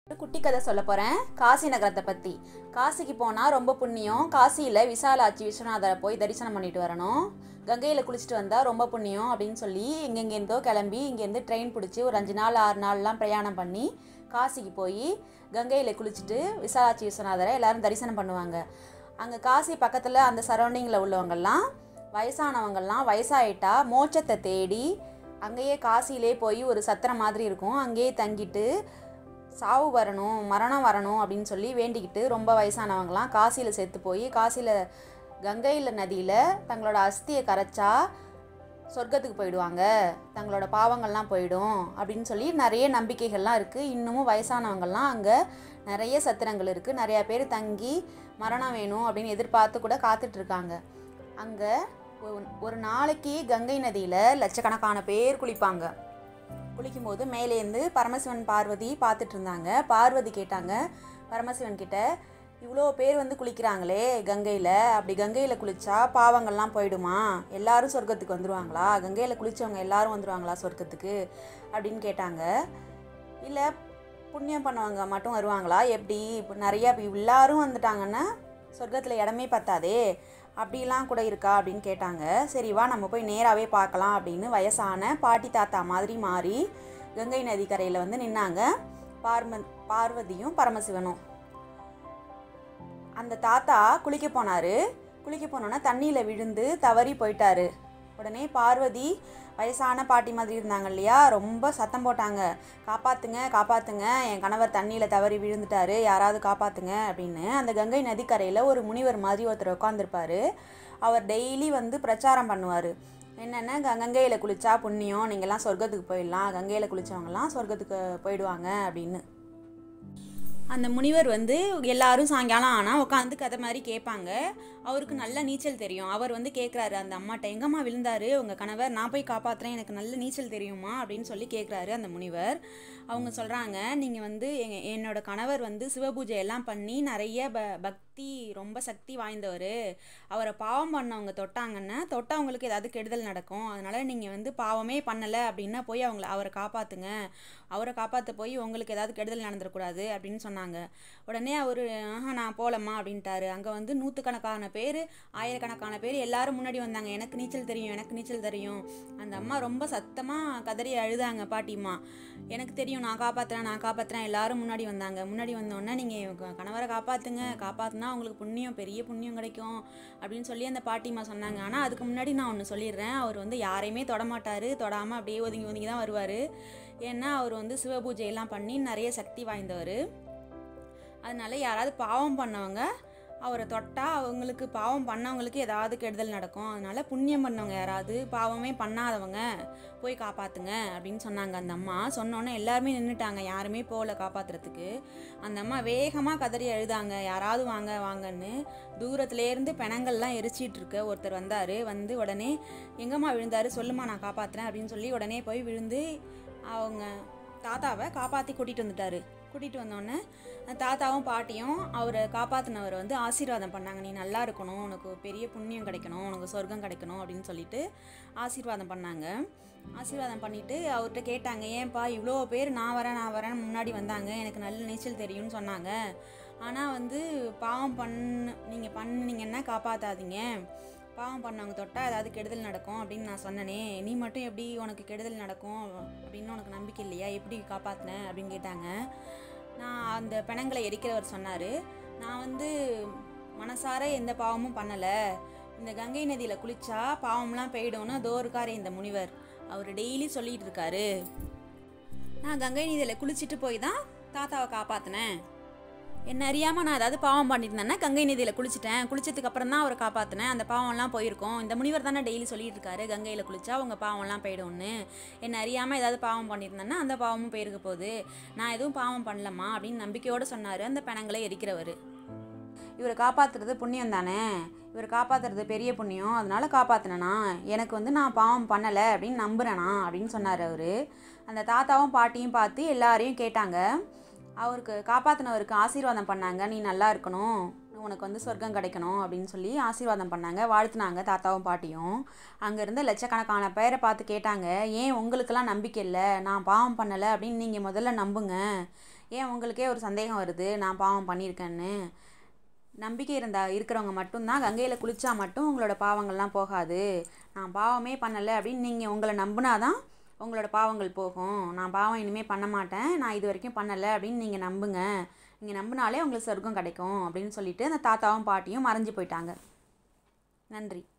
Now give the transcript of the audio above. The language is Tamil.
ஒரு குட்டி கதை சொல்ல போகிறேன் காசி நகரத்தை பற்றி காசிக்கு போனால் ரொம்ப புண்ணியம் காசியில் விசாலாட்சி விஸ்வநாதரை போய் தரிசனம் பண்ணிட்டு வரணும் கங்கையில் குளிச்சுட்டு வந்தால் ரொம்ப புண்ணியம் அப்படின்னு சொல்லி எங்கெங்கேருந்தோ கிளம்பி இங்கேருந்து ட்ரெயின் பிடிச்சி ஒரு அஞ்சு நாள் ஆறு நாள்லாம் பிரயாணம் பண்ணி காசிக்கு போய் கங்கையில் குளிச்சுட்டு விசாலாட்சி விஸ்வநாதரை எல்லாரும் தரிசனம் பண்ணுவாங்க அங்கே காசி பக்கத்தில் அந்த சரௌண்டிங்கில் உள்ளவங்கெல்லாம் வயசானவங்கெல்லாம் வயசாயிட்டா மோட்சத்தை தேடி அங்கேயே காசியிலே போய் ஒரு சத்திரம் மாதிரி இருக்கும் அங்கேயே தங்கிட்டு சாவு வரணும் மரணம் வரணும் அப்படின்னு சொல்லி வேண்டிக்கிட்டு ரொம்ப வயசானவங்களாம் காசியில் செத்து போய் காசியில் கங்கையில் நதியில் தங்களோட அஸ்தியை கரைச்சா சொர்க்கத்துக்கு போயிடுவாங்க தங்களோட பாவங்கள்லாம் போயிடும் அப்படின்னு சொல்லி நிறைய நம்பிக்கைகள்லாம் இருக்குது இன்னமும் வயசானவங்கள்லாம் அங்கே நிறைய சத்திரங்கள் இருக்குது நிறையா பேர் தங்கி மரணம் வேணும் அப்படின்னு எதிர்பார்த்து கூட காத்துட்ருக்காங்க அங்கே ஒரு நாளைக்கு கங்கை நதியில் லட்சக்கணக்கான பேர் குளிப்பாங்க குளிக்கும்போது மேலேருந்து பரமசிவன் பார்வதி பார்த்துட்டு இருந்தாங்க பார்வதி கேட்டாங்க பரமசிவன் கிட்ட இவ்வளோ பேர் வந்து குளிக்கிறாங்களே கங்கையில் அப்படி கங்கையில் குளிச்சா பாவங்கள்லாம் போயிடுமா எல்லாரும் சொர்க்கத்துக்கு வந்துடுவாங்களா கங்கையில் குளித்தவங்க எல்லாரும் வந்துடுவாங்களா சொர்க்கத்துக்கு அப்படின்னு கேட்டாங்க இல்லை புண்ணியம் பண்ணவங்க மட்டும் வருவாங்களா எப்படி இப்போ நிறையா இப்போ எல்லாரும் வந்துட்டாங்கன்னா சொர்க்கத்தில் இடமே பத்தாதே அப்படிலாம் கூட இருக்கா அப்படின்னு கேட்டாங்க சரி வா நம்ம போய் நேராகவே பார்க்கலாம் அப்படின்னு வயசான பாட்டி தாத்தா மாதிரி மாறி கங்கை நதி கரையில் வந்து நின்னாங்க பார்ம பார்வதியும் பரமசிவனும் அந்த தாத்தா குளிக்க போனார் குளிக்க போனோன்னா தண்ணியில் விழுந்து தவறி போயிட்டாரு உடனே பார்வதி வயசான பாட்டி மாதிரி இருந்தாங்க இல்லையா ரொம்ப சத்தம் போட்டாங்க காப்பாத்துங்க காப்பாத்துங்க என் கணவர் தண்ணியில் தவறி விழுந்துட்டாரு யாராவது காப்பாத்துங்க அப்படின்னு அந்த கங்கை நதிக்கரையில் ஒரு முனிவர் மாதிரி ஒருத்தர் உட்காந்துருப்பாரு அவர் டெய்லி வந்து பிரச்சாரம் பண்ணுவார் என்னென்ன கங்கையில் குளிச்சா புண்ணியம் நீங்கள்லாம் சொர்க்கத்துக்கு போயிடலாம் கங்கையில் குளித்தவங்கலாம் சொர்க்கத்துக்கு போயிடுவாங்க அப்படின்னு அந்த முனிவர் வந்து எல்லாரும் சாயங்காலம் ஆனால் உட்காந்து கதை மாதிரி கேட்பாங்க அவருக்கு நல்ல நீச்சல் தெரியும் அவர் வந்து கேட்குறாரு அந்த அம்மாட்ட எங்கம்மா விழுந்தாரு உங்கள் கணவர் நான் போய் காப்பாற்றுறேன் எனக்கு நல்ல நீச்சல் தெரியுமா அப்படின்னு சொல்லி கேட்குறாரு அந்த முனிவர் அவங்க சொல்கிறாங்க நீங்கள் வந்து எங்க என்னோட கணவர் வந்து சிவபூஜை எல்லாம் பண்ணி நிறைய ப பக்தி ரொம்ப சக்தி வாய்ந்தவர் அவரை பாவம் பண்ணவங்க தொட்டாங்கன்னா தொட்டவங்களுக்கு ஏதாவது கெடுதல் நடக்கும் அதனால் நீங்கள் வந்து பாவமே பண்ணலை அப்படின்னா போய் அவங்கள அவரை காப்பாற்றுங்க அவரை காப்பாற்ற போய் உங்களுக்கு ஏதாவது கெடுதல் நடந்துடக்கூடாது அப்படின்னு சொன்னாங்க உடனே அவர் ஆஹா நான் போகலம்மா அப்படின்ட்டாரு அங்கே வந்து நூற்றுக்கணக்கான பேர் ஆயிரக்கணக்கான பேர் எல்லாரும் முன்னாடி வந்தாங்க எனக்கு நீச்சல் தெரியும் எனக்கு நீச்சல் தெரியும் அந்த அம்மா ரொம்ப சத்தமாக கதறி அழுதாங்க பாட்டிம்மா எனக்கு தெரியும் நான் காப்பாற்றுறேன் நான் காப்பாற்றுறேன் எல்லாரும் முன்னாடி வந்தாங்க முன்னாடி வந்தோடனே நீங்கள் கணவரை காப்பாற்றுங்க காப்பாற்றுனா உங்களுக்கு புண்ணியம் பெரிய புண்ணியம் கிடைக்கும் அப்படின்னு சொல்லி அந்த பாட்டிம்மா சொன்னாங்க ஆனால் அதுக்கு முன்னாடி நான் ஒன்று சொல்லிடுறேன் அவர் வந்து யாரையுமே தொடமாட்டார் தொடாமல் அப்படியே ஒதுங்கி ஒதுங்கி தான் வருவார் ஏன்னா அவர் வந்து சிவபூஜையெல்லாம் பண்ணி நிறைய சக்தி வாய்ந்தவர் அதனால யாராவது பாவம் பண்ணவங்க அவரை தொட்டால் அவங்களுக்கு பாவம் பண்ணவங்களுக்கு ஏதாவது கெடுதல் நடக்கும் அதனால புண்ணியம் பண்ணவங்க யாராவது பாவமே பண்ணாதவங்க போய் காப்பாற்றுங்க அப்படின்னு சொன்னாங்க அந்த அம்மா சொன்னோன்னே எல்லாருமே நின்றுட்டாங்க யாருமே போகல காப்பாற்றுறதுக்கு அந்த அம்மா வேகமாக கதறி அழுதாங்க யாராவது வாங்க வாங்கன்னு தூரத்துலேருந்து பிணங்கள்லாம் எரிச்சிட்டு இருக்க ஒருத்தர் வந்தார் வந்து உடனே எங்கம்மா விழுந்தாரு சொல்லுமா நான் காப்பாற்றுறேன் அப்படின்னு சொல்லி உடனே போய் விழுந்து அவங்க தாத்தாவை காப்பாற்றி கூட்டிகிட்டு வந்துட்டாரு கூட்டிகிட்டு வந்தோடனே தாத்தாவும் பாட்டியும் அவரை காப்பாற்றினவர் வந்து ஆசீர்வாதம் பண்ணாங்க நீ நல்லா இருக்கணும் உனக்கு பெரிய புண்ணியம் கிடைக்கணும் உனக்கு சொர்க்கம் கிடைக்கணும் அப்படின்னு சொல்லிட்டு ஆசீர்வாதம் பண்ணாங்க ஆசீர்வாதம் பண்ணிவிட்டு அவர்கிட்ட கேட்டாங்க ஏன்பா இவ்வளோ பேர் நான் வரேன் நான் வரேன் முன்னாடி வந்தாங்க எனக்கு நல்ல நீச்சல் தெரியும்னு சொன்னாங்க ஆனால் வந்து பாவம் பண்ண நீங்கள் பண்ணினீங்கன்னா காப்பாற்றாதீங்க பாவம் பண்ணவங்க தொட்டால் ஏதாவது கெடுதல் நடக்கும் அப்படின்னு நான் சொன்னனே நீ மட்டும் எப்படி உனக்கு கெடுதல் நடக்கும் அப்படின்னு உனக்கு நம்பிக்கை இல்லையா எப்படி காப்பாற்றினேன் அப்படின்னு கேட்டாங்க நான் அந்த பிணங்களை எரிக்கிறவர் சொன்னார் நான் வந்து மனசார எந்த பாவமும் பண்ணலை இந்த கங்கை நதியில் குளித்தா பாவம்லாம் போயிடும்னு அதோ இருக்காரு இந்த முனிவர் அவர் டெய்லி சொல்லிகிட்டு இருக்காரு நான் கங்கை நதியில் குளிச்சுட்டு போய் தான் தாத்தாவை காப்பாற்றினேன் என்ன அறியாமல் நான் ஏதாவது பாவம் பண்ணியிருந்தேன்னா கங்கை நதியில் குளிச்சிட்டேன் குளிச்சதுக்கு அப்புறம் தான் அவரை காப்பாற்றினேன் அந்த பாவம்லாம் போயிருக்கும் இந்த முனிவர் தானே டெய்லி சொல்லிட்டு இருக்காரு கங்கையில் குளிச்சா அவங்க பாவம்லாம் போயிடும்னு என்ன அறியாமல் ஏதாவது பாவம் பண்ணியிருந்தேன்னா அந்த பாவமும் போயிருக்க போகுது நான் எதுவும் பாவம் பண்ணலம்மா அப்படின்னு நம்பிக்கையோடு சொன்னார் அந்த பிணங்களை எரிக்கிறவர் இவரை காப்பாற்றுறது புண்ணியம் தானே இவரை காப்பாற்றுறது பெரிய புண்ணியம் அதனால காப்பாற்றினேனா எனக்கு வந்து நான் பாவம் பண்ணலை அப்படின்னு நம்புகிறேனா அப்படின்னு சொன்னார் அவர் அந்த தாத்தாவும் பாட்டியும் பார்த்து எல்லாரையும் கேட்டாங்க அவருக்கு காப்பாற்றினவருக்கு ஆசீர்வாதம் பண்ணாங்க நீ நல்லா இருக்கணும் உனக்கு வந்து சொர்க்கம் கிடைக்கணும் அப்படின்னு சொல்லி ஆசீர்வாதம் பண்ணாங்க வாழ்த்துனாங்க தாத்தாவும் பாட்டியும் அங்கே இருந்த லட்சக்கணக்கான பேரை பார்த்து கேட்டாங்க ஏன் உங்களுக்கெல்லாம் நம்பிக்கை இல்லை நான் பாவம் பண்ணலை அப்படின்னு நீங்கள் முதல்ல நம்புங்க ஏன் உங்களுக்கே ஒரு சந்தேகம் வருது நான் பாவம் பண்ணியிருக்கேன்னு நம்பிக்கை இருந்தா இருக்கிறவங்க மட்டும்தான் கங்கையில் குளித்தா மட்டும் உங்களோட பாவங்கள்லாம் போகாது நான் பாவமே பண்ணலை அப்படின்னு நீங்கள் உங்களை நம்பினாதான் உங்களோட பாவங்கள் போகும் நான் பாவம் இனிமேல் பண்ண மாட்டேன் நான் இது வரைக்கும் பண்ணலை அப்படின்னு நீங்கள் நம்புங்க நீங்கள் நம்பினாலே உங்களுக்கு சொர்க்கம் கிடைக்கும் அப்படின்னு சொல்லிட்டு அந்த தாத்தாவும் பாட்டியும் மறைஞ்சு போயிட்டாங்க நன்றி